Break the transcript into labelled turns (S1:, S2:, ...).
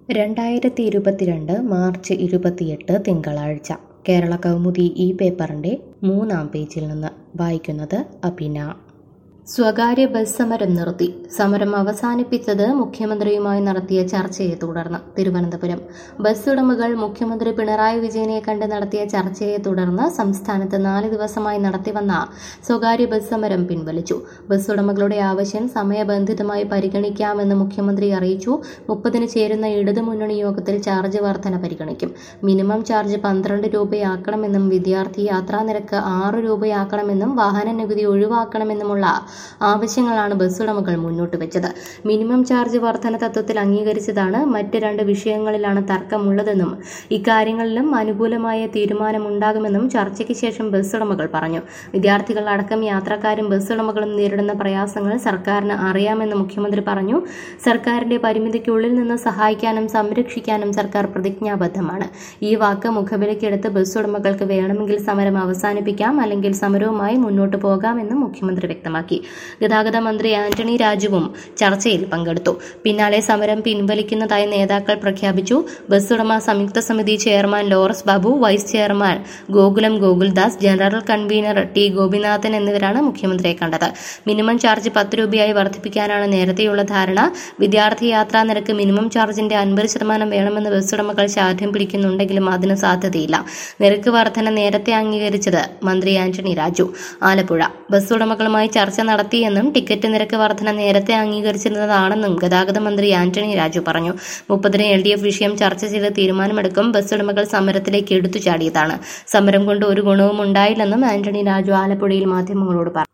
S1: രണ്ടായിരത്തി ഇരുപത്തിരണ്ട് മാർച്ച് ഇരുപത്തിയെട്ട് തിങ്കളാഴ്ച കേരള കൗമുദി ഈ പേപ്പറിൻ്റെ മൂന്നാം പേജിൽ നിന്ന് വായിക്കുന്നത് അഭിന സ്വകാര്യ ബസ് സമരം നിർത്തി സമരം അവസാനിപ്പിച്ചത് മുഖ്യമന്ത്രിയുമായി നടത്തിയ ചർച്ചയെ തുടർന്ന് തിരുവനന്തപുരം ബസ് ഉടമകൾ മുഖ്യമന്ത്രി പിണറായി വിജയനെ കണ്ട് നടത്തിയ ചർച്ചയെ തുടർന്ന് സംസ്ഥാനത്ത് നാല് ദിവസമായി നടത്തിവന്ന സ്വകാര്യ ബസ് സമരം പിൻവലിച്ചു ബസ് ഉടമകളുടെ ആവശ്യം സമയബന്ധിതമായി പരിഗണിക്കാമെന്ന് മുഖ്യമന്ത്രി അറിയിച്ചു മുപ്പതിന് ചേരുന്ന ഇടതുമുന്നണി യോഗത്തിൽ ചാർജ് വർധന പരിഗണിക്കും മിനിമം ചാർജ് പന്ത്രണ്ട് രൂപയാക്കണമെന്നും വിദ്യാർത്ഥി യാത്രാ നിരക്ക് ആറ് രൂപയാക്കണമെന്നും വാഹന നികുതി ഒഴിവാക്കണമെന്നുമുള്ള ആവശ്യങ്ങളാണ് ബസ് ഉടമകൾ മുന്നോട്ട് വെച്ചത് മിനിമം ചാർജ് വർധന തത്വത്തിൽ അംഗീകരിച്ചതാണ് മറ്റ് രണ്ട് വിഷയങ്ങളിലാണ് തർക്കമുള്ളതെന്നും ഇക്കാര്യങ്ങളിലും അനുകൂലമായ തീരുമാനമുണ്ടാകുമെന്നും ചർച്ചയ്ക്ക് ശേഷം ബസ് ഉടമകൾ പറഞ്ഞു വിദ്യാർത്ഥികൾ അടക്കം യാത്രക്കാരും ബസ് ഉടമകളും നേരിടുന്ന പ്രയാസങ്ങൾ സർക്കാരിന് അറിയാമെന്ന് മുഖ്യമന്ത്രി പറഞ്ഞു സർക്കാരിന്റെ പരിമിതിക്കുള്ളിൽ നിന്ന് സഹായിക്കാനും സംരക്ഷിക്കാനും സർക്കാർ പ്രതിജ്ഞാബദ്ധമാണ് ഈ വാക്ക് മുഖവിലക്കെടുത്ത് ബസ് ഉടമകൾക്ക് വേണമെങ്കിൽ സമരം അവസാനിപ്പിക്കാം അല്ലെങ്കിൽ സമരവുമായി മുന്നോട്ട് പോകാമെന്നും മുഖ്യമന്ത്രി വ്യക്തമാക്കി ഗതാഗത മന്ത്രി ആന്റണി രാജുവും ചർച്ചയിൽ പങ്കെടുത്തു പിന്നാലെ സമരം പിൻവലിക്കുന്നതായി നേതാക്കൾ പ്രഖ്യാപിച്ചു ബസ് ഉടമ സംയുക്ത സമിതി chairman Lawrence Babu vice chairman Gokulam Gokuldas general convener T Gopinathan എന്നിവരാണ് മുഖ്യമന്ത്രിയെ കണ്ടത് മിനിമം ചാർജ് പത്ത് രൂപയായി വർദ്ധിപ്പിക്കാനാണ് നേരത്തെയുള്ള ധാരണ വിദ്യാർത്ഥി യാത്രാ നിരക്ക് മിനിമം ചാർജിന്റെ അൻപത് ശതമാനം വേണമെന്ന് ബസ് ഉടമകൾ ശാഠ്യം പിടിക്കുന്നുണ്ടെങ്കിലും അതിന് സാധ്യതയില്ല നിരക്ക് വർധന നേരത്തെ അംഗീകരിച്ചത് മന്ത്രി ആന്റണി രാജു ആലപ്പുഴ ബസ് ഉടമകളുമായി ചർച്ച നടത്തിയെന്നും ടിക്കറ്റ് നിരക്ക് വർധന നേരത്തെ അംഗീകരിച്ചിരുന്നതാണെന്നും ഗതാഗത മന്ത്രി ആന്റണി രാജു പറഞ്ഞു മുപ്പതിന് എൽ ഡി എഫ് വിഷയം ചർച്ച ചെയ്ത് തീരുമാനമെടുക്കും ബസ് ഉടമകൾ സമരത്തിലേക്ക് എടുത്തു ചാടിയതാണ് സമരം കൊണ്ട് ഒരു ഗുണവും ഉണ്ടായില്ലെന്നും ആന്റണി രാജു ആലപ്പുഴയിൽ മാധ്യമങ്ങളോട് പറഞ്ഞു